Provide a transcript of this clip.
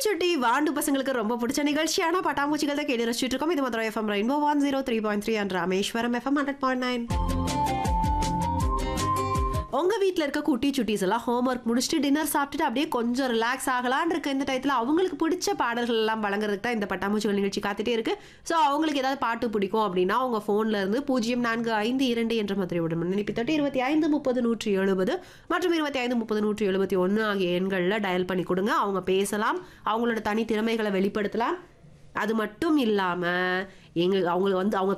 சுட்டி வாண்டு பசங்களுக்கு ரொம்ப பிடிச்ச நிகழ்ச்சியான பட்டாம்பூச்சிகள் தான் கேட்டு ரசிச்சுட்டு இருக்கோம் இது Madurai FM rainbow one zero three point three and Rameswaram FM hundred point nine உங்க வீட்டில் இருக்க குட்டி சுட்டீஸ் எல்லாம் ஹோம்ஒர்க் முடிச்சுட்டு டின்னர் சாப்பிட்டுட்டு அப்படியே கொஞ்சம் ரிலாக்ஸ் ஆகலான் இருக்க இந்த டயத்தில் அவங்களுக்கு பிடிச்ச பாடல்கள் எல்லாம் வழங்குறதுக்கு தான் இந்த பட்டாம்பூச்சிகள் நிகழ்ச்சி காத்துட்டே இருக்கு ஸோ அவங்களுக்கு ஏதாவது பாட்டு பிடிக்கும் அப்படின்னா அவங்க ஃபோன்ல இருந்து பூஜ்ஜியம் நான்கு ஐந்து இரண்டு என்ற மதுரையோட நினைப்பு தொட்டு இருபத்தி ஐந்து முப்பது நூற்றி எழுபது மற்றும் இருபத்தி ஐந்து முப்பது நூற்றி எழுபத்தி ஒன்று ஆகிய எண்களில் டயல் பண்ணி கொடுங்க அவங்க பேசலாம் அவங்களோட தனி திறமைகளை வெளிப்படுத்தலாம் அது மட்டும் இல்லாமல் எங்களுக்கு அவங்களுக்கு வந்து அவங்க